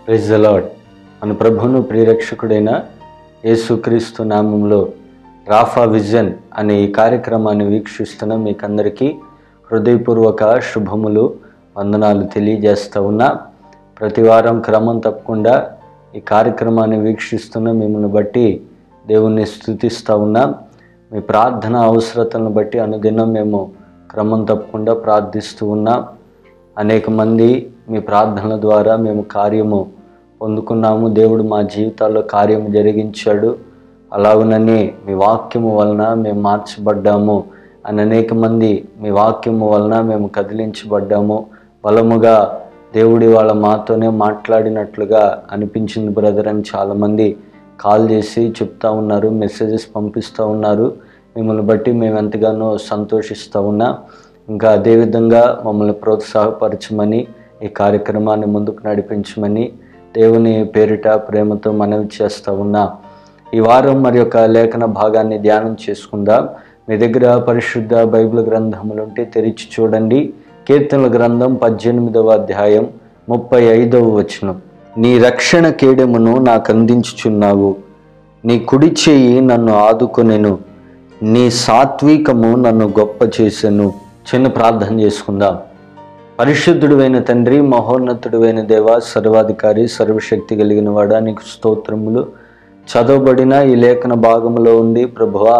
praise the lord మన ప్రభువును ప్రియరక్షకుడైన యేసుక్రీస్తు నామంలో రాఫా విజన్ అనే ఈ కార్యక్రమాన్ని వీక్షిస్తున్న మీకందరికీ హృదయపూర్వక శుభములు వందనాలు తెలియజేస్తూ ఉన్నా ప్రతి వారం క్రమం తప్పకుండా ఈ కార్యక్రమాన్ని వీక్షిస్తున్న మిమ్మల్ని బట్టి దేవుణ్ణి స్థుతిస్తూ ఉన్నా మీ ప్రార్థన అవసరతలను బట్టి అనుదినం మేము క్రమం తప్పకుండా ప్రార్థిస్తూ ఉన్నాం అనేక మంది మీ ప్రార్థనల ద్వారా మేము కార్యము పొందుకున్నాము దేవుడు మా జీవితాల్లో కార్యము జరిగించాడు అలాగునని మీ వాక్యము వలన మేము మార్చబడ్డాము అని అనేక మంది మీ వాక్యము వలన మేము కదిలించబడ్డాము బలముగా దేవుడి వాళ్ళ మాతోనే మాట్లాడినట్లుగా అనిపించింది బ్రదర్ అని చాలామంది కాల్ చేసి చెప్తా ఉన్నారు మెసేజెస్ పంపిస్తూ ఉన్నారు మిమ్మల్ని బట్టి మేము ఎంతగానో సంతోషిస్తూ ఉన్నా ఇంకా అదేవిధంగా మమ్మల్ని ప్రోత్సాహపరచమని ఈ కార్యక్రమాన్ని ముందుకు నడిపించమని దేవుని పేరిట ప్రేమతో మనవి చేస్తూ ఉన్నా ఈ వారం మరి యొక్క లేఖన భాగాన్ని ధ్యానం చేసుకుందాం మీ దగ్గర పరిశుద్ధ బైబిల్ గ్రంథములు ఉంటే తెరిచి చూడండి కీర్తనల గ్రంథం పద్దెనిమిదవ అధ్యాయం ముప్పై ఐదవ వచనం నీ రక్షణ కేడెమును నాకు అందించుచున్నావు నీ కుడి చేయి నన్ను ఆదుకొనెను నీ సాత్వికము నన్ను గొప్ప చేసెను చిన్న ప్రార్థన చేసుకుందాం పరిశుద్ధుడువైన తండ్రి మహోన్నతుడువైన దేవ సర్వాధికారి సర్వశక్తి కలిగిన వాడా నీకు స్తోత్రములు చదవబడిన ఈ లేఖన భాగంలో ఉంది ప్రభువా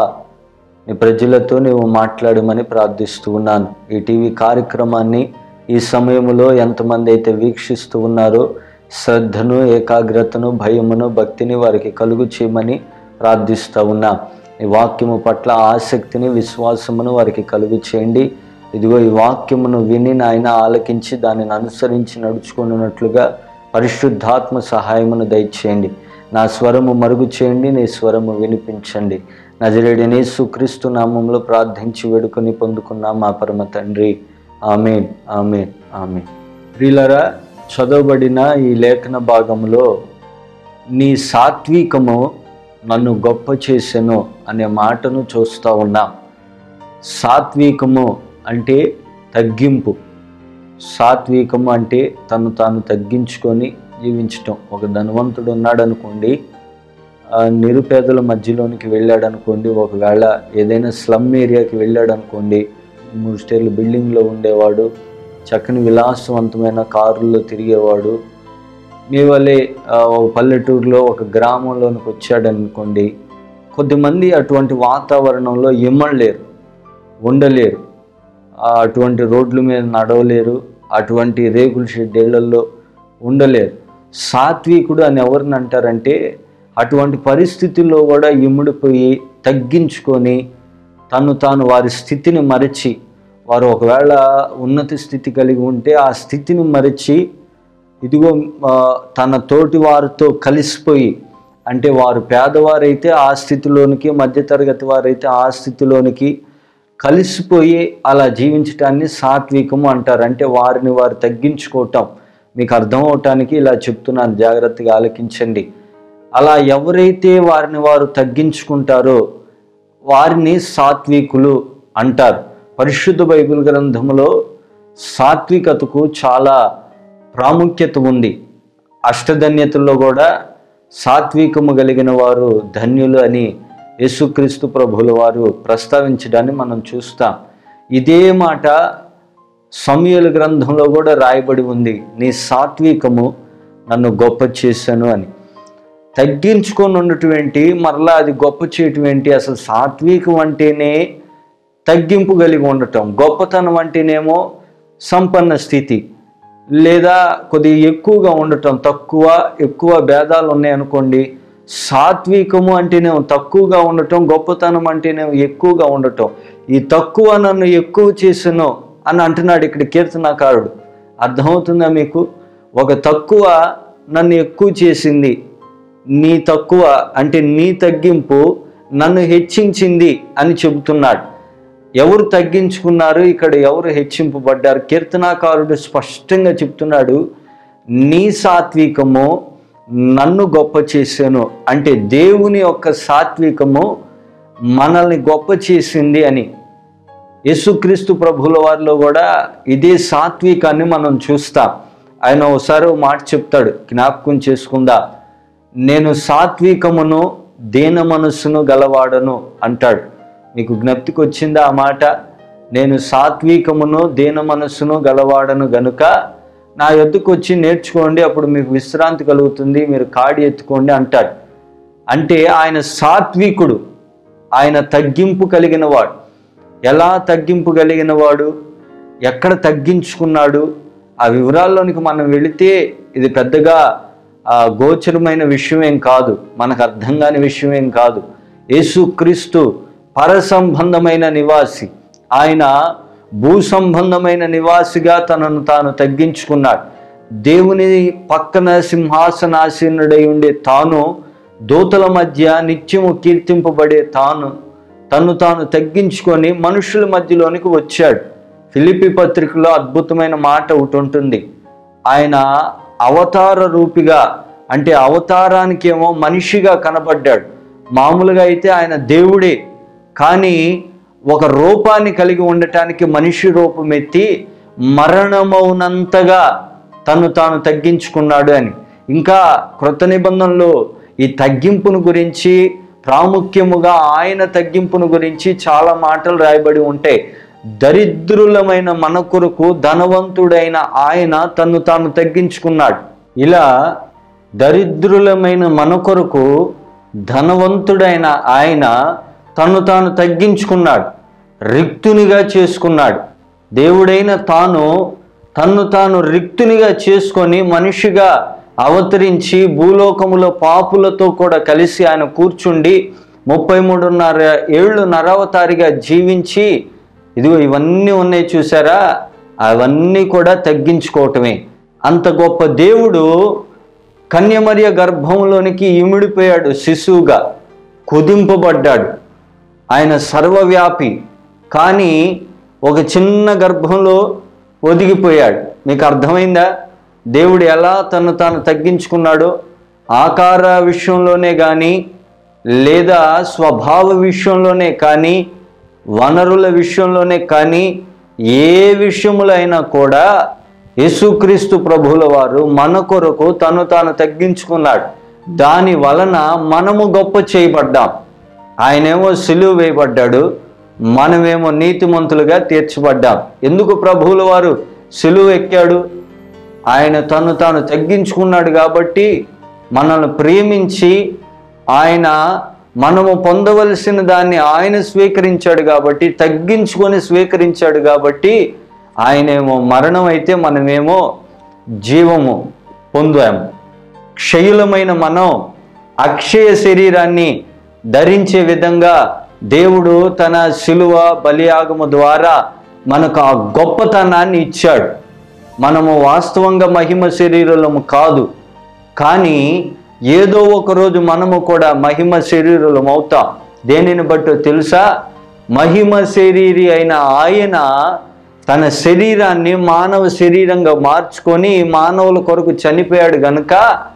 నీ ప్రజలతో నీవు మాట్లాడమని ప్రార్థిస్తూ ఉన్నాను ఈ టీవీ కార్యక్రమాన్ని ఈ సమయంలో ఎంతమంది అయితే వీక్షిస్తూ ఉన్నారో శ్రద్ధను ఏకాగ్రతను భయమును భక్తిని వారికి కలుగు చేయమని ప్రార్థిస్తూ ఉన్నా ఈ వాక్యము పట్ల ఆసక్తిని విశ్వాసమును వారికి కలుగు చేయండి ఇదిగో ఈ వాక్యమును విని నాయన ఆలకించి దానిని అనుసరించి నడుచుకున్నట్లుగా పరిశుద్ధాత్మ సహాయమును దయచేయండి నా స్వరము మరుగు చేయండి నీ స్వరము వినిపించండి నజరేడిని సుక్రీస్తు నామంలో ప్రార్థించి వేడుకొని పొందుకున్నా మా పరమ తండ్రి ఆమెన్ ఆమెన్ ఆమెన్ ప్రియులరా చదవబడిన ఈ లేఖన భాగంలో నీ సాత్వికము నన్ను గొప్ప చేసెను అనే మాటను చూస్తూ ఉన్నాం సాత్వికము అంటే తగ్గింపు సాత్వికము అంటే తను తాను తగ్గించుకొని జీవించటం ఒక ధనవంతుడు ఉన్నాడు అనుకోండి ఆ నిరుపేదల మధ్యలోనికి వెళ్ళాడు అనుకోండి ఒకవేళ ఏదైనా స్లమ్ ఏరియాకి వెళ్ళాడు అనుకోండి మూడు స్టేర్లు బిల్డింగ్లో ఉండేవాడు చక్కని విలాసవంతమైన కారుల్లో తిరిగేవాడు మీ వల్లే ఆ, ఒక పల్లెటూరులో ఒక గ్రామంలోనికి వచ్చాడు అనుకోండి కొద్దిమంది అటువంటి వాతావరణంలో ఇమ్మడలేరు ఉండలేరు ఆ, అటువంటి రోడ్ల మీద నడవలేరు అటువంటి రేకుల షెడ్డేళ్లలో ఉండలేరు సాత్వికుడు అని ఎవరిని అంటారంటే అటువంటి పరిస్థితుల్లో కూడా ఇముడిపోయి తగ్గించుకొని తను తాను వారి స్థితిని మరచి వారు ఒకవేళ ఉన్నత స్థితి కలిగి ఉంటే ఆ స్థితిని మరచి ఇదిగో ఆ, తన తోటి వారితో కలిసిపోయి అంటే వారు పేదవారైతే ఆ స్థితిలోనికి మధ్యతరగతి వారైతే ఆ స్థితిలోనికి కలిసిపోయి అలా జీవించటాన్ని సాత్వికము అంటారు అంటే వారిని వారు తగ్గించుకోవటం మీకు అర్థం అవటానికి ఇలా చెప్తున్నాను జాగ్రత్తగా ఆలకించండి అలా ఎవరైతే వారిని వారు తగ్గించుకుంటారో వారిని సాత్వికులు అంటారు పరిశుద్ధ బైబిల్ గ్రంథంలో సాత్వికతకు చాలా ప్రాముఖ్యత ఉంది అష్టధన్యతల్లో కూడా సాత్వికము కలిగిన వారు ధన్యులు అని యేసుక్రీస్తు ప్రభుల వారు ప్రస్తావించడాన్ని మనం చూస్తాం ఇదే మాట సమయల గ్రంథంలో కూడా రాయబడి ఉంది నీ సాత్వికము నన్ను గొప్ప చేశాను అని తగ్గించుకొని ఉన్నటువంటి మరలా అది గొప్ప చేయటం ఏంటి అసలు సాత్వికం అంటేనే తగ్గింపు కలిగి ఉండటం గొప్పతనం అంటేనేమో సంపన్న స్థితి లేదా కొద్దిగా ఎక్కువగా ఉండటం తక్కువ ఎక్కువ భేదాలు ఉన్నాయనుకోండి సాత్వికము అంటేనేమో తక్కువగా ఉండటం గొప్పతనం అంటేనేమో ఎక్కువగా ఉండటం ఈ తక్కువ నన్ను ఎక్కువ చేసను అని అంటున్నాడు ఇక్కడ కీర్తనాకారుడు అర్థమవుతుందా మీకు ఒక తక్కువ నన్ను ఎక్కువ చేసింది నీ తక్కువ అంటే నీ తగ్గింపు నన్ను హెచ్చించింది అని చెబుతున్నాడు ఎవరు తగ్గించుకున్నారు ఇక్కడ ఎవరు హెచ్చింపబడ్డారు కీర్తనాకారుడు స్పష్టంగా చెప్తున్నాడు నీ సాత్వికము నన్ను గొప్ప చేశాను అంటే దేవుని యొక్క సాత్వికము మనల్ని గొప్ప చేసింది అని యేసుక్రీస్తు ప్రభుల వారిలో కూడా ఇదే సాత్వికాన్ని మనం చూస్తాం ఆయన ఒకసారి ఓ మాట చెప్తాడు జ్ఞాపకం చేసుకుందా నేను సాత్వికమును దీన మనస్సును గలవాడను అంటాడు మీకు జ్ఞప్తికి వచ్చిందా ఆ మాట నేను సాత్వికమును దీన మనస్సును గలవాడను గనుక నా ఎద్దుకు వచ్చి నేర్చుకోండి అప్పుడు మీకు విశ్రాంతి కలుగుతుంది మీరు కాడి ఎత్తుకోండి అంటాడు అంటే ఆయన సాత్వికుడు ఆయన తగ్గింపు కలిగిన వాడు ఎలా తగ్గింపు కలిగిన వాడు ఎక్కడ తగ్గించుకున్నాడు ఆ వివరాల్లోనికి మనం వెళితే ఇది పెద్దగా ఆ, గోచరమైన విషయం ఏం కాదు మనకు అర్థం కాని విషయం ఏం కాదు యేసుక్రీస్తు పరసంబంధమైన నివాసి ఆయన భూ సంబంధమైన నివాసిగా తనను తాను తగ్గించుకున్నాడు దేవుని పక్కన సింహాసనాసీనుడై ఉండే తాను దూతల మధ్య నిత్యము కీర్తింపబడే తాను తను తాను తగ్గించుకొని మనుషుల మధ్యలోనికి వచ్చాడు ఫిలిపి పత్రికలో అద్భుతమైన మాట ఒకటి ఉంటుంది ఆయన అవతార రూపిగా అంటే అవతారానికి ఏమో మనిషిగా కనబడ్డాడు మామూలుగా అయితే ఆయన దేవుడే కానీ ఒక రూపాన్ని కలిగి ఉండటానికి మనిషి రూపం ఎత్తి మరణమవునంతగా తను తాను తగ్గించుకున్నాడు అని ఇంకా క్రొత్త నిబంధనలో ఈ తగ్గింపును గురించి ప్రాముఖ్యముగా ఆయన తగ్గింపును గురించి చాలా మాటలు రాయబడి ఉంటాయి దరిద్రులమైన మన కొరకు ధనవంతుడైన ఆయన తను తాను తగ్గించుకున్నాడు ఇలా దరిద్రులమైన మన కొరకు ధనవంతుడైన ఆయన తను తాను తగ్గించుకున్నాడు రిక్తునిగా చేసుకున్నాడు దేవుడైన తాను తన్ను తాను రిక్తునిగా చేసుకొని మనిషిగా అవతరించి భూలోకములో పాపులతో కూడా కలిసి ఆయన కూర్చుండి ముప్పై మూడున్నర ఏళ్ళు నరవతారిగా జీవించి ఇదిగో ఇవన్నీ ఉన్నాయి చూసారా అవన్నీ కూడా తగ్గించుకోవటమే అంత గొప్ప దేవుడు కన్యమర్య గర్భంలోనికి ఇమిడిపోయాడు శిశువుగా కుదింపబడ్డాడు ఆయన సర్వవ్యాపి కానీ ఒక చిన్న గర్భంలో ఒదిగిపోయాడు మీకు అర్థమైందా దేవుడు ఎలా తను తాను తగ్గించుకున్నాడో ఆకార విషయంలోనే కానీ లేదా స్వభావ విషయంలోనే కానీ వనరుల విషయంలోనే కానీ ఏ విషయములైనా కూడా యేసుక్రీస్తు ప్రభువుల వారు మన కొరకు తను తాను తగ్గించుకున్నాడు దాని వలన మనము గొప్ప చేయబడ్డాం ఆయనేమో సిలువ వేయబడ్డాడు మనమేమో నీతిమంతులుగా తీర్చబడ్డాం ఎందుకు ప్రభువుల వారు సిలువ ఎక్కాడు ఆయన తను తాను తగ్గించుకున్నాడు కాబట్టి మనల్ని ప్రేమించి ఆయన మనము పొందవలసిన దాన్ని ఆయన స్వీకరించాడు కాబట్టి తగ్గించుకొని స్వీకరించాడు కాబట్టి ఆయనేమో మరణం అయితే మనమేమో జీవము పొందాము క్షయులమైన మనం అక్షయ శరీరాన్ని ధరించే విధంగా దేవుడు తన శిలువ బలియాగము ద్వారా మనకు ఆ గొప్పతనాన్ని ఇచ్చాడు మనము వాస్తవంగా మహిమ శరీరులము కాదు కానీ ఏదో ఒక రోజు మనము కూడా మహిమ శరీరులం అవుతాం దేనిని బట్టో తెలుసా మహిమ శరీరి అయిన ఆయన తన శరీరాన్ని మానవ శరీరంగా మార్చుకొని మానవుల కొరకు చనిపోయాడు గనుక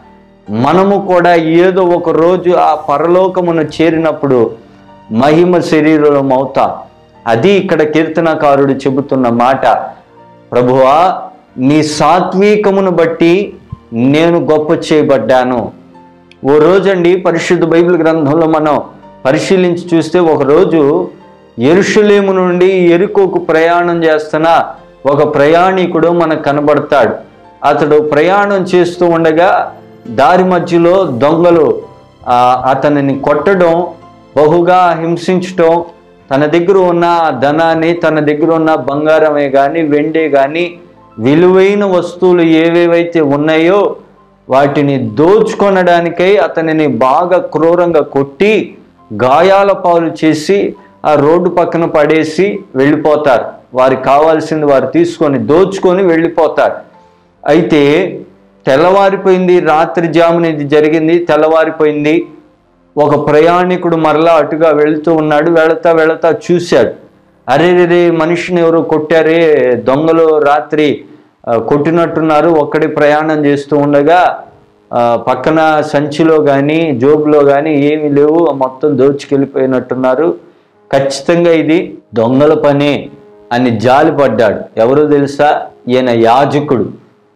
మనము కూడా ఏదో ఒక రోజు ఆ పరలోకమును చేరినప్పుడు మహిమ శరీరం అవుతాం అది ఇక్కడ కీర్తనకారుడు చెబుతున్న మాట ప్రభువా నీ సాత్వికమును బట్టి నేను గొప్ప చేయబడ్డాను ఓ రోజండి పరిశుద్ధ బైబిల్ గ్రంథంలో మనం పరిశీలించి చూస్తే ఒక రోజు ఎరుషులేము నుండి ఎరుకోకు ప్రయాణం చేస్తున్న ఒక ప్రయాణికుడు మనకు కనబడతాడు అతడు ప్రయాణం చేస్తూ ఉండగా దారి మధ్యలో దొంగలు ఆ, అతనిని కొట్టడం బహుగా హింసించటం తన దగ్గర ఉన్న ఆ ధనాన్ని తన దగ్గర ఉన్న బంగారమే కానీ వెండే కానీ విలువైన వస్తువులు ఏవేవైతే ఉన్నాయో వాటిని దోచుకొనడానికై అతనిని బాగా క్రూరంగా కొట్టి గాయాల పాలు చేసి ఆ రోడ్డు పక్కన పడేసి వెళ్ళిపోతారు వారికి కావాల్సింది వారు తీసుకొని దోచుకొని వెళ్ళిపోతారు అయితే తెల్లవారిపోయింది రాత్రి జామున ఇది జరిగింది తెల్లవారిపోయింది ఒక ప్రయాణికుడు మరలా అటుగా వెళ్తూ ఉన్నాడు వెళతా వెళతా చూశాడు అరే రే మనిషిని ఎవరో కొట్టారే దొంగలు రాత్రి ఆ, కొట్టినట్టున్నారు ఒక్కడి ప్రయాణం చేస్తూ ఉండగా ఆ, పక్కన సంచిలో కానీ జోబులో కానీ ఏమీ లేవు మొత్తం దోచుకెళ్ళిపోయినట్టున్నారు ఖచ్చితంగా ఇది దొంగల పని అని జాలిపడ్డాడు ఎవరో తెలుసా ఈయన యాజకుడు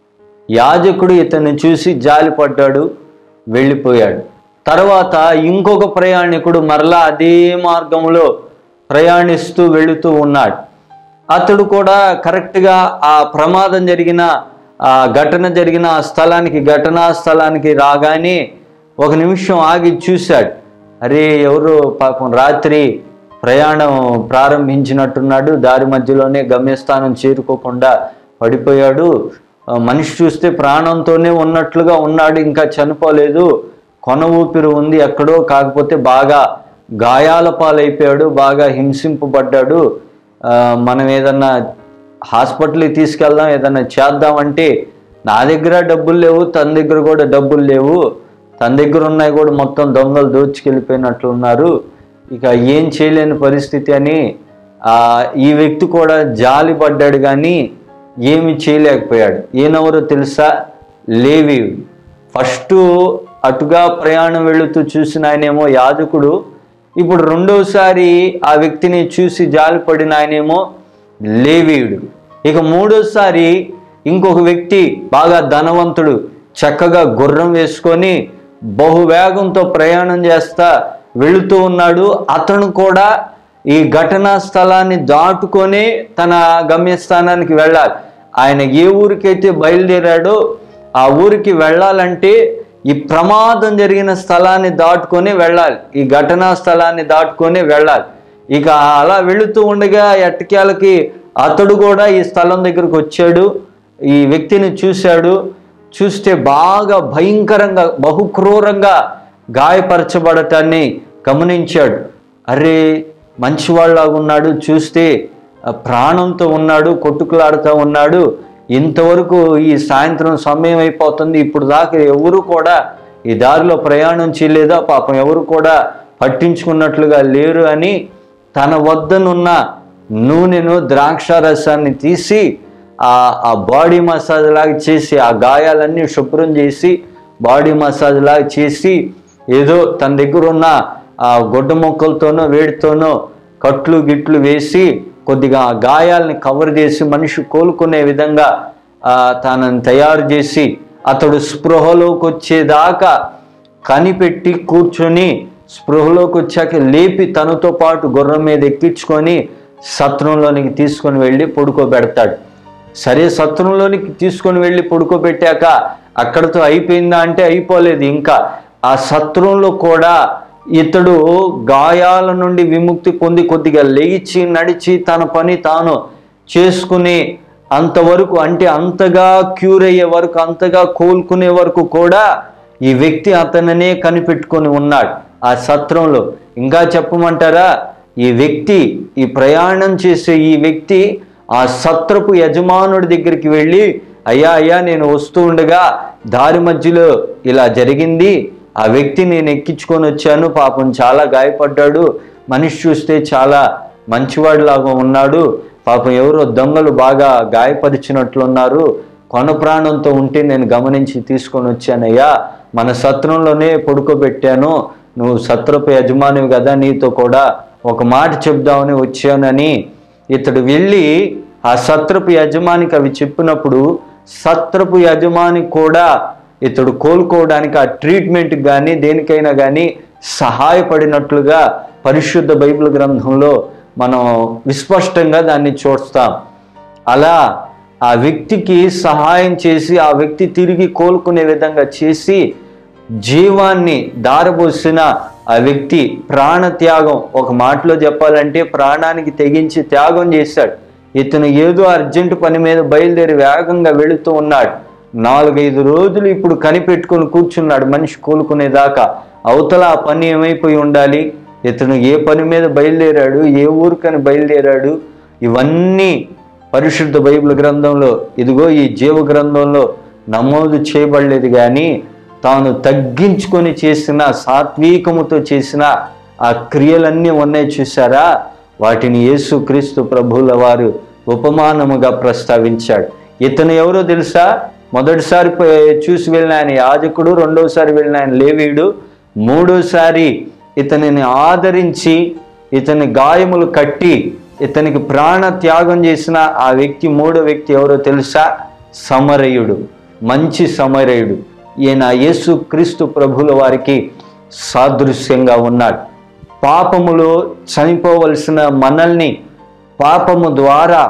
యాజకుడు ఇతన్ని చూసి జాలిపడ్డాడు వెళ్ళిపోయాడు తర్వాత ఇంకొక ప్రయాణికుడు మరలా అదే మార్గంలో ప్రయాణిస్తూ వెళుతూ ఉన్నాడు అతడు కూడా కరెక్ట్గా ఆ ప్రమాదం జరిగిన ఆ ఘటన జరిగిన ఆ స్థలానికి ఘటనా స్థలానికి రాగానే ఒక నిమిషం ఆగి చూశాడు అరే ఎవరు పాపం రాత్రి ప్రయాణం ప్రారంభించినట్టున్నాడు దారి మధ్యలోనే గమ్యస్థానం చేరుకోకుండా పడిపోయాడు ఆ, మనిషి చూస్తే ప్రాణంతోనే ఉన్నట్లుగా ఉన్నాడు ఇంకా చనిపోలేదు కొన ఊపిరి ఉంది ఎక్కడో కాకపోతే బాగా గాయాల పాలైపోయాడు బాగా హింసింపబడ్డాడు ఆ, మనం ఏదన్నా హాస్పిటల్కి తీసుకెళ్దాం ఏదన్నా చేద్దామంటే నా దగ్గర డబ్బులు లేవు తన దగ్గర కూడా డబ్బులు లేవు తన దగ్గర ఉన్నాయి కూడా మొత్తం దొంగలు దోచుకెళ్ళిపోయినట్లున్నారు ఇక ఏం చేయలేని పరిస్థితి అని ఆ, ఈ వ్యక్తి కూడా జాలి పడ్డాడు కానీ ఏమి చేయలేకపోయాడు ఈయనెవరో తెలుసా లేవి ఫస్ట్ అటుగా ప్రయాణం వెళుతూ చూసిన ఆయనేమో యాజకుడు ఇప్పుడు రెండోసారి ఆ వ్యక్తిని చూసి జాలిపడిన ఆయనేమో లేవీయుడు ఇక మూడోసారి ఇంకొక వ్యక్తి బాగా ధనవంతుడు చక్కగా గుర్రం వేసుకొని బహువేగంతో ప్రయాణం చేస్తా వెళుతూ ఉన్నాడు అతను కూడా ఈ ఘటనా స్థలాన్ని దాటుకొని తన గమ్యస్థానానికి వెళ్ళాలి ఆయన ఏ ఊరికైతే బయలుదేరాడో ఆ ఊరికి వెళ్ళాలంటే ఈ ప్రమాదం జరిగిన స్థలాన్ని దాటుకొని వెళ్ళాలి ఈ ఘటనా స్థలాన్ని దాటుకొని వెళ్ళాలి ఇక అలా వెళుతూ ఉండగా ఎట్టకేలకి అతడు కూడా ఈ స్థలం దగ్గరకు వచ్చాడు ఈ వ్యక్తిని చూశాడు చూస్తే బాగా భయంకరంగా బహుక్రూరంగా గాయపరచబడటాన్ని గమనించాడు అరే మంచివాళ్ళలాగా ఉన్నాడు చూస్తే ఆ, ప్రాణంతో ఉన్నాడు కొట్టుకులాడుతూ ఉన్నాడు ఇంతవరకు ఈ సాయంత్రం సమయం అయిపోతుంది ఇప్పుడు దాకా ఎవరు కూడా ఈ దారిలో ప్రయాణం చేయలేదా పాపం ఎవరు కూడా పట్టించుకున్నట్లుగా లేరు అని తన వద్దనున్న నూనెను ద్రాక్ష రసాన్ని తీసి ఆ ఆ బాడీ మసాజ్ లాగా చేసి ఆ గాయాలన్నీ శుభ్రం చేసి బాడీ మసాజ్ లాగా చేసి ఏదో తన దగ్గర ఉన్న ఆ గొడ్డ మొక్కలతోనో వేడితోనో కట్లు గిట్లు వేసి కొద్దిగా ఆ గాయాలని కవర్ చేసి మనిషి కోలుకునే విధంగా ఆ, తనని తయారు చేసి అతడు స్పృహలోకి వచ్చేదాకా కనిపెట్టి కూర్చొని స్పృహలోకి వచ్చాక లేపి తనతో పాటు గుర్రం మీద ఎక్కించుకొని సత్రంలోనికి తీసుకొని వెళ్ళి పడుకోబెడతాడు సరే సత్రంలోనికి తీసుకొని వెళ్ళి పడుకోబెట్టాక అక్కడతో అయిపోయిందా అంటే అయిపోలేదు ఇంకా ఆ సత్రంలో కూడా ఇతడు గాయాల నుండి విముక్తి పొంది కొద్దిగా లేచి నడిచి తన పని తాను చేసుకుని అంతవరకు అంటే అంతగా క్యూర్ అయ్యే వరకు అంతగా కోలుకునే వరకు కూడా ఈ వ్యక్తి అతనినే కనిపెట్టుకొని ఉన్నాడు ఆ సత్రంలో ఇంకా చెప్పమంటారా ఈ వ్యక్తి ఈ ప్రయాణం చేసే ఈ వ్యక్తి ఆ సత్రపు యజమానుడి దగ్గరికి వెళ్ళి అయ్యా అయ్యా నేను వస్తూ ఉండగా దారి మధ్యలో ఇలా జరిగింది ఆ వ్యక్తి నేను ఎక్కించుకొని వచ్చాను పాపం చాలా గాయపడ్డాడు మనిషి చూస్తే చాలా మంచివాడిలాగా ఉన్నాడు పాపం ఎవరో దొంగలు బాగా గాయపరిచినట్లున్నారు కొన ప్రాణంతో ఉంటే నేను గమనించి తీసుకొని వచ్చానయ్యా మన సత్రంలోనే పడుకోబెట్టాను నువ్వు సత్రపు యజమానివి కదా నీతో కూడా ఒక మాట చెప్దామని వచ్చానని ఇతడు వెళ్ళి ఆ సత్రపు యజమానికి అవి చెప్పినప్పుడు సత్రపు యజమాని కూడా ఇతడు కోలుకోవడానికి ఆ ట్రీట్మెంట్కి కానీ దేనికైనా కానీ సహాయపడినట్లుగా పరిశుద్ధ బైబిల్ గ్రంథంలో మనం విస్పష్టంగా దాన్ని చూస్తాం అలా ఆ వ్యక్తికి సహాయం చేసి ఆ వ్యక్తి తిరిగి కోలుకునే విధంగా చేసి జీవాన్ని దారబోసిన ఆ వ్యక్తి ప్రాణ త్యాగం ఒక మాటలో చెప్పాలంటే ప్రాణానికి తెగించి త్యాగం చేశాడు ఇతను ఏదో అర్జెంటు పని మీద బయలుదేరి వేగంగా వెళుతూ ఉన్నాడు నాలుగైదు రోజులు ఇప్పుడు కనిపెట్టుకొని కూర్చున్నాడు మనిషి కోలుకునేదాకా అవతల ఆ పని ఏమైపోయి ఉండాలి ఇతను ఏ పని మీద బయలుదేరాడు ఏ ఊరికని బయలుదేరాడు ఇవన్నీ పరిశుద్ధ బైబిల్ గ్రంథంలో ఇదిగో ఈ జీవ గ్రంథంలో నమోదు చేయబడలేదు కానీ తాను తగ్గించుకొని చేసిన సాత్వికముతో చేసిన ఆ క్రియలన్నీ ఉన్నాయి చూసారా వాటిని యేసుక్రీస్తు ప్రభువుల వారు ఉపమానముగా ప్రస్తావించాడు ఇతను ఎవరో తెలుసా మొదటిసారి పోయి- చూసి వెళ్ళిన ఆయన యాజకుడు రెండోసారి వెళ్ళిన ఆయన లేవీయుడు మూడోసారి ఇతనిని ఆదరించి ఇతని గాయములు కట్టి ఇతనికి ప్రాణ త్యాగం చేసిన ఆ వ్యక్తి మూడో వ్యక్తి ఎవరో తెలుసా సమరయుడు మంచి సమరయుడు ఈయన యేసు క్రీస్తు ప్రభుల వారికి సాదృశ్యంగా ఉన్నాడు పాపములో చనిపోవలసిన మనల్ని పాపము ద్వారా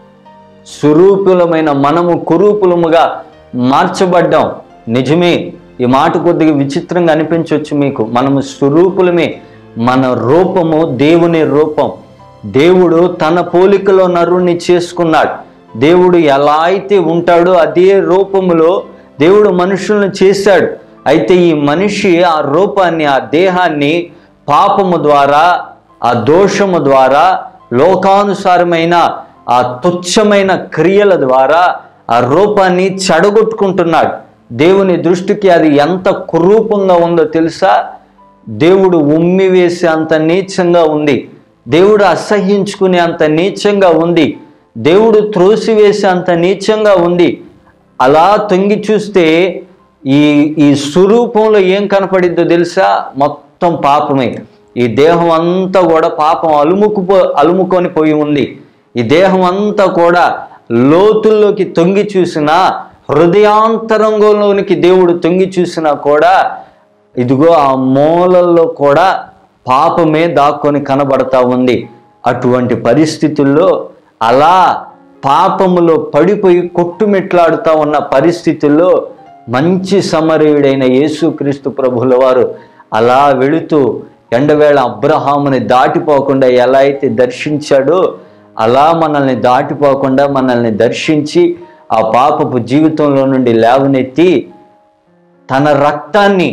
స్వరూపులమైన మనము కురూపులముగా మార్చబడ్డాం నిజమే ఈ మాట కొద్దిగా విచిత్రంగా అనిపించవచ్చు మీకు మనము స్వరూపులమే మన రూపము దేవుని రూపం దేవుడు తన పోలికలో నరుణ్ణి చేసుకున్నాడు దేవుడు ఎలా అయితే ఉంటాడో అదే రూపములో దేవుడు మనుషులను చేశాడు అయితే ఈ మనిషి ఆ రూపాన్ని ఆ దేహాన్ని పాపము ద్వారా ఆ దోషము ద్వారా లోకానుసారమైన ఆ తుచ్చమైన క్రియల ద్వారా ఆ రూపాన్ని చెడగొట్టుకుంటున్నాడు దేవుని దృష్టికి అది ఎంత కురూపంగా ఉందో తెలుసా దేవుడు ఉమ్మి వేసే అంత నీచంగా ఉంది దేవుడు అసహ్యించుకునే అంత నీచంగా ఉంది దేవుడు త్రోసివేసే అంత నీచంగా ఉంది అలా తొంగి చూస్తే ఈ ఈ స్వరూపంలో ఏం కనపడిద్దో తెలుసా మొత్తం పాపమే ఈ దేహం అంతా కూడా పాపం అలుముకుపో అలుముకొని పోయి ఉంది ఈ దేహం అంతా కూడా లోతుల్లోకి తొంగి చూసినా హృదయాంతరంగంలోనికి దేవుడు తొంగి చూసినా కూడా ఇదిగో ఆ మూలల్లో కూడా పాపమే దాక్కొని కనబడతా ఉంది అటువంటి పరిస్థితుల్లో అలా పాపములో పడిపోయి కొట్టుమిట్లాడుతూ ఉన్న పరిస్థితుల్లో మంచి సమరయుడైన యేసుక్రీస్తు ప్రభుల వారు అలా వెళుతూ ఎండవేళ అబ్రహాముని దాటిపోకుండా ఎలా అయితే దర్శించాడో అలా మనల్ని దాటిపోకుండా మనల్ని దర్శించి ఆ పాపపు జీవితంలో నుండి లేవనెత్తి తన రక్తాన్ని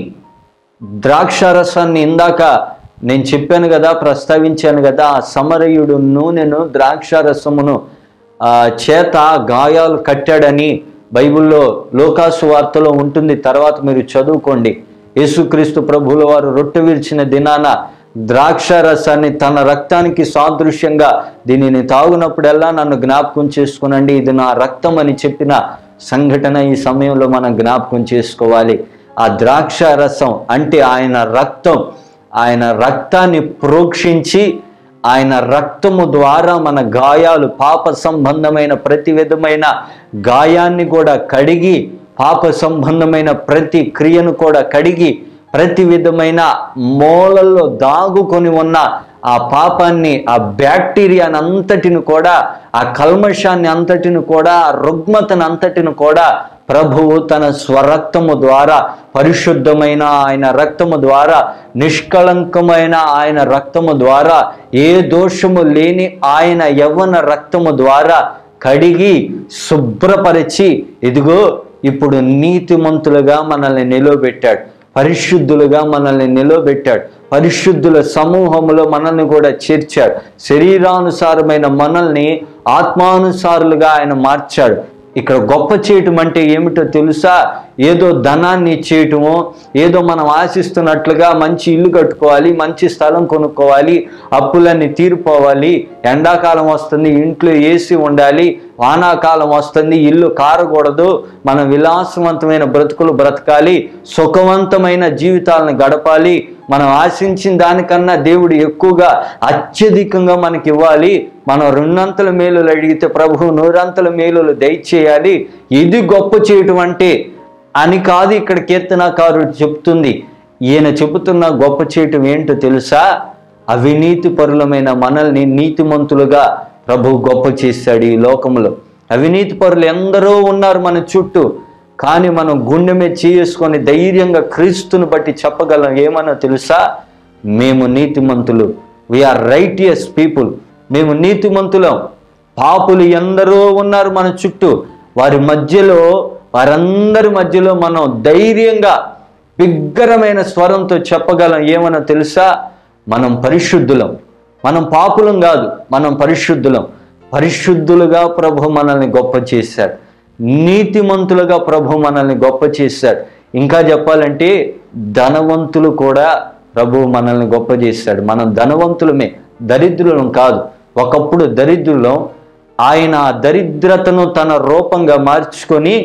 ద్రాక్షారసాన్ని ఇందాక నేను చెప్పాను కదా ప్రస్తావించాను కదా ఆ సమరయుడు నూనెను ద్రాక్షారసమును ఆ, చేత గాయాలు కట్టాడని బైబిల్లో లోకాసు వార్తలో ఉంటుంది తర్వాత మీరు చదువుకోండి యేసుక్రీస్తు ప్రభువుల వారు రొట్టె విరిచిన దినాన ద్రాక్ష రసాన్ని తన రక్తానికి సాదృశ్యంగా దీనిని తాగునప్పుడల్లా నన్ను జ్ఞాపకం చేసుకునండి ఇది నా రక్తం అని చెప్పిన సంఘటన ఈ సమయంలో మనం జ్ఞాపకం చేసుకోవాలి ఆ ద్రాక్ష రసం అంటే ఆయన రక్తం ఆయన రక్తాన్ని ప్రోక్షించి ఆయన రక్తము ద్వారా మన గాయాలు పాప సంబంధమైన ప్రతి విధమైన గాయాన్ని కూడా కడిగి పాప సంబంధమైన ప్రతి క్రియను కూడా కడిగి ప్రతి విధమైన మూలల్లో దాగుకొని ఉన్న ఆ పాపాన్ని ఆ బ్యాక్టీరియాని అంతటిని కూడా ఆ కల్మషాన్ని అంతటిని కూడా ఆ రుగ్మతను అంతటిని కూడా ప్రభువు తన స్వరక్తము ద్వారా పరిశుద్ధమైన ఆయన రక్తము ద్వారా నిష్కళంకమైన ఆయన రక్తము ద్వారా ఏ దోషము లేని ఆయన యవ్వన రక్తము ద్వారా కడిగి శుభ్రపరిచి ఇదిగో ఇప్పుడు నీతిమంతులుగా మనల్ని నిలవబెట్టాడు పరిశుద్ధులుగా మనల్ని నిలవబెట్టాడు పరిశుద్ధుల సమూహములో మనల్ని కూడా చేర్చాడు శరీరానుసారమైన మనల్ని ఆత్మానుసారులుగా ఆయన మార్చాడు ఇక్కడ గొప్ప చేయటం అంటే ఏమిటో తెలుసా ఏదో ధనాన్ని ఇచ్చేయటమో ఏదో మనం ఆశిస్తున్నట్లుగా మంచి ఇల్లు కట్టుకోవాలి మంచి స్థలం కొనుక్కోవాలి అప్పులన్నీ తీరిపోవాలి ఎండాకాలం వస్తుంది ఇంట్లో ఏసీ ఉండాలి వానాకాలం వస్తుంది ఇల్లు కారకూడదు మన విలాసవంతమైన బ్రతుకులు బ్రతకాలి సుఖవంతమైన జీవితాలను గడపాలి మనం ఆశించిన దానికన్నా దేవుడు ఎక్కువగా అత్యధికంగా మనకి ఇవ్వాలి మనం రెండంతల మేలులు అడిగితే ప్రభు నూరంతల మేలులు దయచేయాలి ఇది గొప్ప చేయటం అంటే అని కాదు ఇక్కడ కీర్తనాకారుడు చెప్తుంది ఈయన చెబుతున్న గొప్ప చేయటం ఏంటో తెలుసా అవినీతి పరులమైన మనల్ని నీతిమంతులుగా ప్రభు గొప్ప చేశాడు ఈ లోకంలో అవినీతి పరులు ఎందరో ఉన్నారు మన చుట్టూ కానీ మనం గుండె మీద చేసుకొని ధైర్యంగా క్రీస్తుని బట్టి చెప్పగలం ఏమన్నా తెలుసా మేము నీతిమంతులు వీఆర్ రైటియస్ పీపుల్ మేము నీతిమంతులం పాపులు ఎందరో ఉన్నారు మన చుట్టూ వారి మధ్యలో వారందరి మధ్యలో మనం ధైర్యంగా బిగ్గరమైన స్వరంతో చెప్పగలం ఏమన్నా తెలుసా మనం పరిశుద్ధులం మనం పాపులం కాదు మనం పరిశుద్ధులం పరిశుద్ధులుగా ప్రభు మనల్ని గొప్ప చేశాడు నీతిమంతులుగా ప్రభు మనల్ని గొప్ప చేశాడు ఇంకా చెప్పాలంటే ధనవంతులు కూడా ప్రభు మనల్ని గొప్ప చేశాడు మనం ధనవంతులమే దరిద్రులం కాదు ఒకప్పుడు దరిద్రులం ఆయన ఆ దరిద్రతను తన రూపంగా మార్చుకొని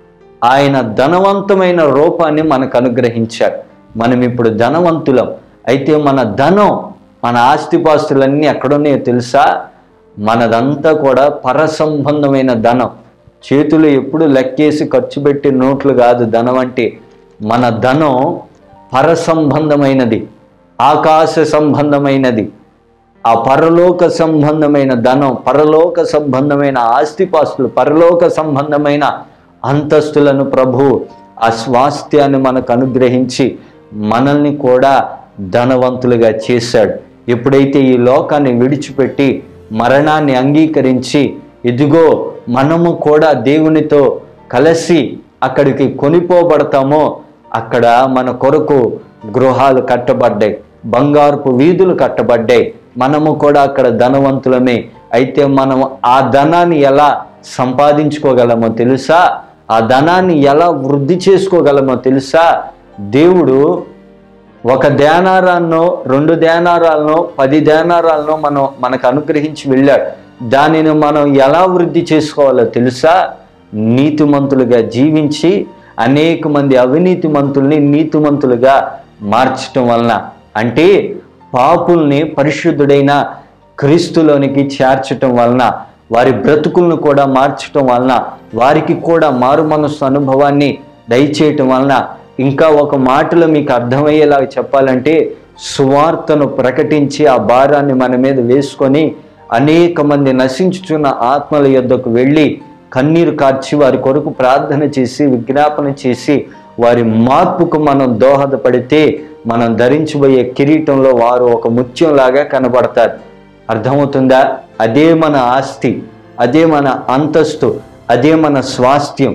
ఆయన ధనవంతమైన రూపాన్ని మనకు అనుగ్రహించాడు మనం ఇప్పుడు ధనవంతులం అయితే మన ధనం మన ఆస్తిపాస్తులన్నీ ఎక్కడున్నాయో తెలుసా మనదంతా కూడా పరసంబంధమైన ధనం చేతులు ఎప్పుడు లెక్కేసి ఖర్చు పెట్టి నోట్లు కాదు ధనం అంటే మన ధనం పర సంబంధమైనది ఆకాశ సంబంధమైనది ఆ పరలోక సంబంధమైన ధనం పరలోక సంబంధమైన ఆస్తిపాస్తులు పరలోక సంబంధమైన అంతస్తులను ప్రభు ఆ స్వాస్థ్యాన్ని మనకు అనుగ్రహించి మనల్ని కూడా ధనవంతులుగా చేశాడు ఎప్పుడైతే ఈ లోకాన్ని విడిచిపెట్టి మరణాన్ని అంగీకరించి ఇదిగో మనము కూడా దేవునితో కలిసి అక్కడికి కొనిపోబడతామో అక్కడ మన కొరకు గృహాలు కట్టబడ్డాయి బంగారుపు వీధులు కట్టబడ్డాయి మనము కూడా అక్కడ ధనవంతులమే అయితే మనం ఆ ధనాన్ని ఎలా సంపాదించుకోగలమో తెలుసా ఆ ధనాన్ని ఎలా వృద్ధి చేసుకోగలమో తెలుసా దేవుడు ఒక ధ్యానారాన్నో రెండు ధ్యానారాలనో పది ధ్యానారాలనో మనం మనకు అనుగ్రహించి వెళ్ళాడు దానిని మనం ఎలా వృద్ధి చేసుకోవాలో తెలుసా నీతిమంతులుగా జీవించి అనేక మంది అవినీతిమంతుల్ని నీతిమంతులుగా మార్చటం వలన అంటే పాపుల్ని పరిశుద్ధుడైన క్రీస్తులోనికి చేర్చటం వలన వారి బ్రతుకులను కూడా మార్చటం వలన వారికి కూడా మారు మనస్సు అనుభవాన్ని దయచేయటం వలన ఇంకా ఒక మాటలో మీకు అర్థమయ్యేలా చెప్పాలంటే సువార్తను ప్రకటించి ఆ భారాన్ని మన మీద వేసుకొని అనేక మంది నశించుచున్న ఆత్మల యొద్దకు వెళ్ళి కన్నీరు కార్చి వారి కొరకు ప్రార్థన చేసి విజ్ఞాపన చేసి వారి మార్పుకు మనం దోహదపడితే మనం ధరించబోయే కిరీటంలో వారు ఒక ముత్యంలాగా కనబడతారు అర్థమవుతుందా అదే మన ఆస్తి అదే మన అంతస్తు అదే మన స్వాస్థ్యం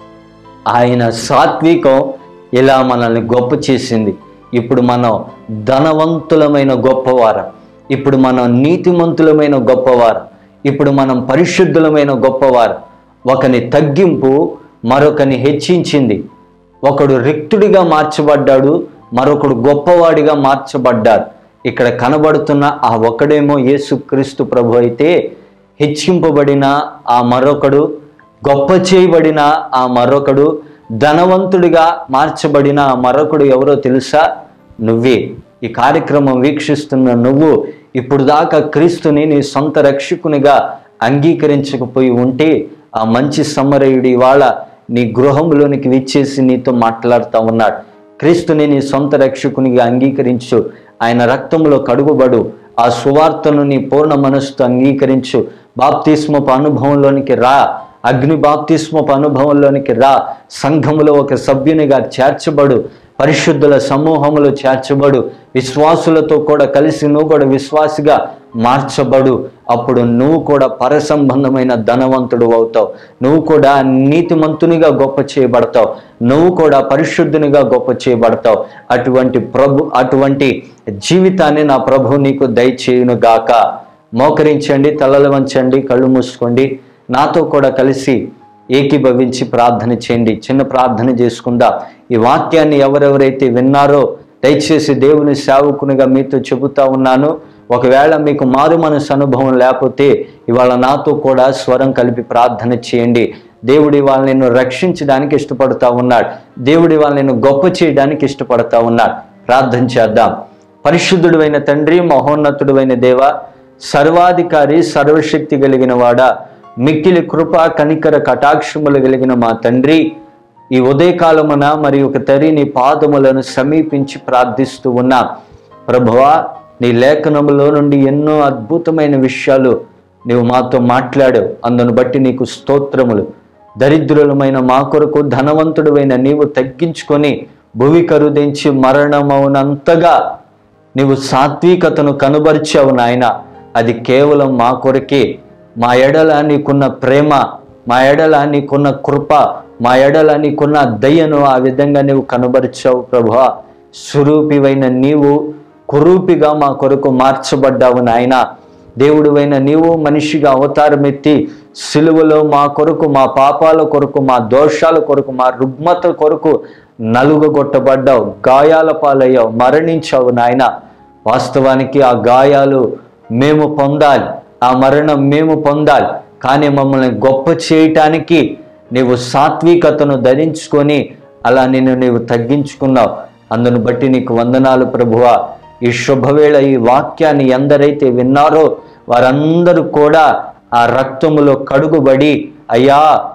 ఆయన సాత్వికం ఇలా మనల్ని గొప్ప చేసింది ఇప్పుడు మనం ధనవంతులమైన గొప్పవారం ఇప్పుడు మనం నీతిమంతులమైన గొప్పవారం ఇప్పుడు మనం పరిశుద్ధులమైన గొప్పవారం ఒకని తగ్గింపు మరొకని హెచ్చించింది ఒకడు రిక్తుడిగా మార్చబడ్డాడు మరొకడు గొప్పవాడిగా మార్చబడ్డాడు ఇక్కడ కనబడుతున్న ఆ ఒకడేమో యేసుక్రీస్తు ప్రభు అయితే హెచ్చింపబడిన ఆ మరొకడు గొప్ప చేయబడిన ఆ మరొకడు ధనవంతుడిగా మార్చబడిన ఆ మరొకడు ఎవరో తెలుసా నువ్వే ఈ కార్యక్రమం వీక్షిస్తున్న నువ్వు ఇప్పుడు దాకా క్రీస్తుని నీ సొంత రక్షకునిగా అంగీకరించకపోయి ఉంటే ఆ మంచి సమరయుడి ఇవాళ నీ గృహంలోనికి విచ్చేసి నీతో మాట్లాడుతూ ఉన్నాడు క్రీస్తుని నీ సొంత రక్షకునిగా అంగీకరించు ఆయన రక్తంలో కడుగుబడు ఆ సువార్తను నీ పూర్ణ మనస్సుతో అంగీకరించు బాప్తిస్మపు అనుభవంలోనికి రా అగ్ని బాప్తిస్మపు అనుభవంలోనికి రా సంఘములో ఒక సభ్యునిగా చేర్చబడు పరిశుద్ధుల సమూహములో చేర్చబడు విశ్వాసులతో కూడా కలిసి నువ్వు కూడా విశ్వాసిగా మార్చబడు అప్పుడు నువ్వు కూడా పరసంబంధమైన ధనవంతుడు అవుతావు నువ్వు కూడా నీతిమంతునిగా గొప్ప చేయబడతావు నువ్వు కూడా పరిశుద్ధునిగా గొప్ప చేయబడతావు అటువంటి ప్రభు అటువంటి జీవితాన్ని నా ప్రభు నీకు దయచేయును గాక మోకరించండి తలలు వంచండి కళ్ళు మూసుకోండి నాతో కూడా కలిసి ఏకీభవించి ప్రార్థన చేయండి చిన్న ప్రార్థన చేసుకుందా ఈ వాక్యాన్ని ఎవరెవరైతే విన్నారో దయచేసి దేవుని సేవకునిగా మీతో చెబుతా ఉన్నాను ఒకవేళ మీకు మారు మనసు అనుభవం లేకపోతే ఇవాళ నాతో కూడా స్వరం కలిపి ప్రార్థన చేయండి దేవుడి వాళ్ళని నిన్ను రక్షించడానికి ఇష్టపడతా ఉన్నాడు దేవుడి వాళ్ళని నిన్ను గొప్ప చేయడానికి ఇష్టపడతా ఉన్నాడు ప్రార్థన చేద్దాం పరిశుద్ధుడైన తండ్రి మహోన్నతుడైన దేవ సర్వాధికారి సర్వశక్తి కలిగిన వాడా మిక్కిలి కృప కనికర కటాక్షములు కలిగిన మా తండ్రి ఈ ఉదయకాలమున మరి ఒక తరి నీ పాదములను సమీపించి ప్రార్థిస్తూ ఉన్నా ప్రభువా నీ లేఖనములో నుండి ఎన్నో అద్భుతమైన విషయాలు నీవు మాతో మాట్లాడావు అందును బట్టి నీకు స్తోత్రములు దరిద్రులమైన మా కొరకు ధనవంతుడువైన నీవు తగ్గించుకొని భువి కరుదించి మరణమవునంతగా నీవు సాత్వికతను కనుబరిచావు నాయన అది కేవలం మా కొరకే మా ఎడల నీకున్న ప్రేమ మా ఎడల నీకున్న కృప మా ఎడల నీకున్న దయ్యను ఆ విధంగా నీవు కనుబరిచావు ప్రభా స్వరూపివైన నీవు కురూపిగా మా కొరకు మార్చబడ్డావు నాయన దేవుడివైన నీవు మనిషిగా అవతారం ఎత్తి సిలువలో మా కొరకు మా పాపాల కొరకు మా దోషాల కొరకు మా రుగ్మత కొరకు నలుగగొట్టబడ్డావు గాయాల పాలయ్యావు మరణించావు నాయన వాస్తవానికి ఆ గాయాలు మేము పొందాలి ఆ మరణం మేము పొందాలి కానీ మమ్మల్ని గొప్ప చేయటానికి నీవు సాత్వికతను ధరించుకొని అలా నిన్ను నీవు తగ్గించుకున్నావు అందును బట్టి నీకు వందనాలు ప్రభువా ఈ శుభవేళ ఈ వాక్యాన్ని ఎందరైతే విన్నారో వారందరూ కూడా ఆ రక్తములో కడుగుబడి అయ్యా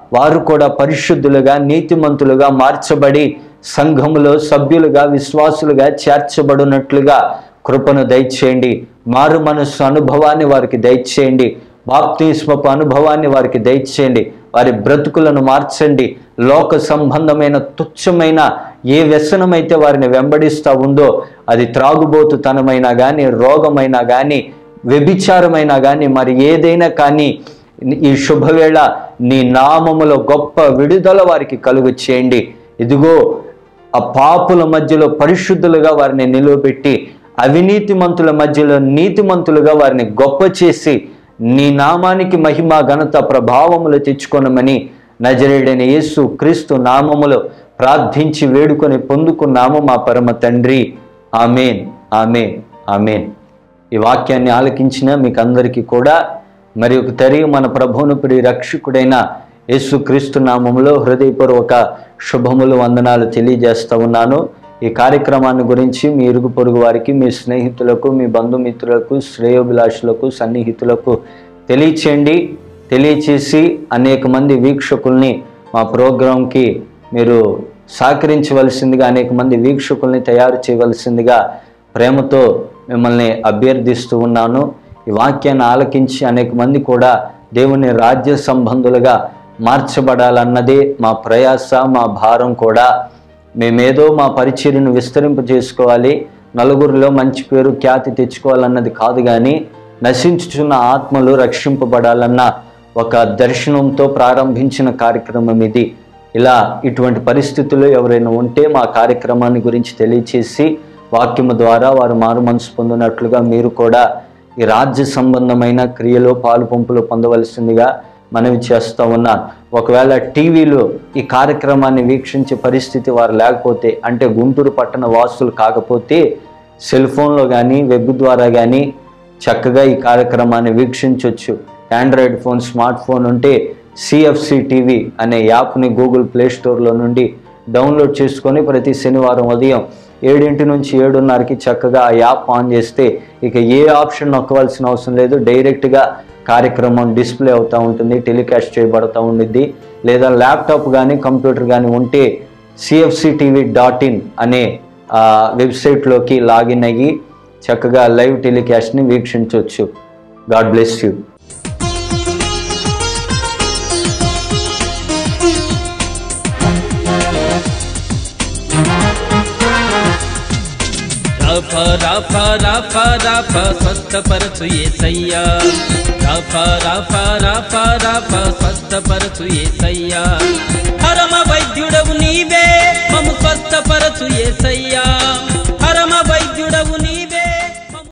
వారు కూడా పరిశుద్ధులుగా నీతిమంతులుగా మార్చబడి సంఘములో సభ్యులుగా విశ్వాసులుగా చేర్చబడినట్లుగా కృపను దయచేయండి మారు మనస్సు అనుభవాన్ని వారికి దయచేయండి బాప్తిస్మపు అనుభవాన్ని వారికి దయచేయండి వారి బ్రతుకులను మార్చండి లోక సంబంధమైన తుచ్చమైన ఏ వ్యసనమైతే వారిని వెంబడిస్తూ ఉందో అది త్రాగుబోతుతనమైనా కానీ రోగమైనా కానీ వ్యభిచారమైనా కానీ మరి ఏదైనా కానీ ఈ శుభవేళ నీ నామములో గొప్ప విడుదల వారికి కలుగు చేయండి ఇదిగో ఆ పాపుల మధ్యలో పరిశుద్ధులుగా వారిని నిలువబెట్టి అవినీతిమంతుల మధ్యలో నీతిమంతులుగా వారిని గొప్ప చేసి నీ నామానికి మహిమ ఘనత ప్రభావములు తెచ్చుకొనమని నజరేడైన యేసు క్రీస్తు నామములో ప్రార్థించి వేడుకొని పొందుకున్నాము మా పరమ తండ్రి ఆమెన్ ఆమెన్ ఆమెన్ ఈ వాక్యాన్ని ఆలకించిన మీకు అందరికీ కూడా మరి ఒక తరి మన ప్రభువును ప్రియ రక్షకుడైన యేసుక్రీస్తు నామములో హృదయపూర్వక శుభములు వందనాలు తెలియజేస్తా ఉన్నాను ఈ కార్యక్రమాన్ని గురించి మీ ఇరుగు పొరుగు వారికి మీ స్నేహితులకు మీ బంధుమిత్రులకు శ్రేయోభిలాషులకు సన్నిహితులకు తెలియచేయండి తెలియచేసి అనేక మంది వీక్షకుల్ని మా ప్రోగ్రాంకి మీరు సహకరించవలసిందిగా అనేక మంది వీక్షకుల్ని తయారు చేయవలసిందిగా ప్రేమతో మిమ్మల్ని అభ్యర్థిస్తూ ఉన్నాను ఈ వాక్యాన్ని ఆలకించి అనేక మంది కూడా దేవుని రాజ్య సంబంధులుగా మార్చబడాలన్నదే మా ప్రయాస మా భారం కూడా మేమేదో మా పరిచర్యను విస్తరింప చేసుకోవాలి నలుగురిలో మంచి పేరు ఖ్యాతి తెచ్చుకోవాలన్నది కాదు కానీ నశించుచున్న ఆత్మలు రక్షింపబడాలన్న ఒక దర్శనంతో ప్రారంభించిన కార్యక్రమం ఇది ఇలా ఇటువంటి పరిస్థితుల్లో ఎవరైనా ఉంటే మా కార్యక్రమాన్ని గురించి తెలియచేసి వాక్యము ద్వారా వారు మారు మనసు పొందినట్లుగా మీరు కూడా ఈ రాజ్య సంబంధమైన క్రియలో పాలు పంపులు పొందవలసిందిగా మనవి చేస్తూ ఉన్నాను ఒకవేళ టీవీలో ఈ కార్యక్రమాన్ని వీక్షించే పరిస్థితి వారు లేకపోతే అంటే గుంటూరు పట్టణ వాసులు కాకపోతే సెల్ ఫోన్లో కానీ వెబ్ ద్వారా కానీ చక్కగా ఈ కార్యక్రమాన్ని వీక్షించవచ్చు ఆండ్రాయిడ్ ఫోన్ స్మార్ట్ ఫోన్ ఉంటే సిఎఫ్సి టీవీ అనే యాప్ని గూగుల్ ప్లే స్టోర్లో నుండి డౌన్లోడ్ చేసుకొని ప్రతి శనివారం ఉదయం ఏడింటి నుంచి ఏడున్నరకి చక్కగా ఆ యాప్ ఆన్ చేస్తే ఇక ఏ ఆప్షన్ నొక్కవలసిన అవసరం లేదు డైరెక్ట్గా కార్యక్రమం డిస్ప్లే అవుతూ ఉంటుంది టెలికాస్ట్ చేయబడుతూ ఉండిద్ది లేదా ల్యాప్టాప్ కానీ కంప్యూటర్ కానీ ఉంటే సిఎఫ్సి టీవీ డాట్ ఇన్ అనే ఆ, వెబ్సైట్లోకి లాగిన్ అయ్యి చక్కగా లైవ్ టెలికాస్ట్ని వీక్షించవచ్చు గాడ్ బ్లెస్ యూ రఫ రఫ రఫ రఫ స్వస్థపరచు ఏసయ్యా రఫ రఫ రఫ రఫ స్వస్థపరచు ఏసయ్యా పరమ వైద్యుడవు నీవే మము స్వస్థపరచు ఏసయ్యా